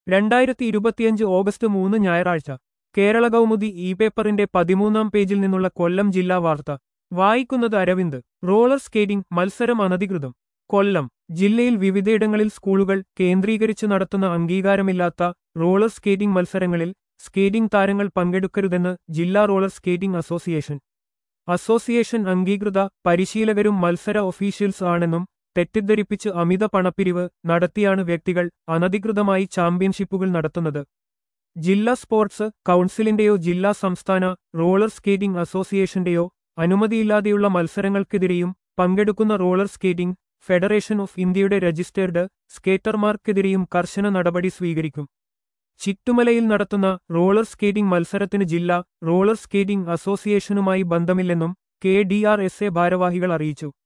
രണ്ടായിരത്തി ഇരുപത്തിയഞ്ച് ഓഗസ്റ്റ് മൂന്ന് ഞായറാഴ്ച കേരള കൗമുദി ഇ പേപ്പറിന്റെ പതിമൂന്നാം പേജിൽ നിന്നുള്ള കൊല്ലം ജില്ലാ വാർത്ത വായിക്കുന്നത് അരവിന്ദ് റോളർ സ്കേറ്റിംഗ് മത്സരം അനധികൃതം കൊല്ലം ജില്ലയിൽ വിവിധയിടങ്ങളിൽ സ്കൂളുകൾ കേന്ദ്രീകരിച്ച് നടത്തുന്ന അംഗീകാരമില്ലാത്ത റോളർ സ്കേറ്റിംഗ് മത്സരങ്ങളിൽ സ്കേറ്റിംഗ് താരങ്ങൾ പങ്കെടുക്കരുതെന്ന് ജില്ലാ റോളർ സ്കേറ്റിംഗ് അസോസിയേഷൻ അസോസിയേഷൻ അംഗീകൃത പരിശീലകരും മത്സര ഒഫീഷ്യൽസ് ആണെന്നും തെറ്റിദ്ധരിപ്പിച്ച് അമിത പണപ്പിരിവ് നടത്തിയാണ് വ്യക്തികൾ അനധികൃതമായി ചാമ്പ്യൻഷിപ്പുകൾ നടത്തുന്നത് ജില്ലാ സ്പോർട്സ് കൗൺസിലിന്റെയോ ജില്ലാ സംസ്ഥാന റോളർ സ്കേറ്റിംഗ് അസോസിയേഷന്റെയോ അനുമതിയില്ലാതെയുള്ള മത്സരങ്ങൾക്കെതിരെയും പങ്കെടുക്കുന്ന റോളർ സ്കേറ്റിംഗ് ഫെഡറേഷൻ ഓഫ് ഇന്ത്യയുടെ രജിസ്റ്റേർഡ് സ്കേറ്റർമാർക്കെതിരെയും കർശന നടപടി സ്വീകരിക്കും ചിറ്റുമലയിൽ നടത്തുന്ന റോളർ സ്കേറ്റിംഗ് മത്സരത്തിന് ജില്ലാ റോളർ സ്കേറ്റിംഗ് അസോസിയേഷനുമായി ബന്ധമില്ലെന്നും K D R S A ഭാരവാഹികൾ അറിയിച്ചു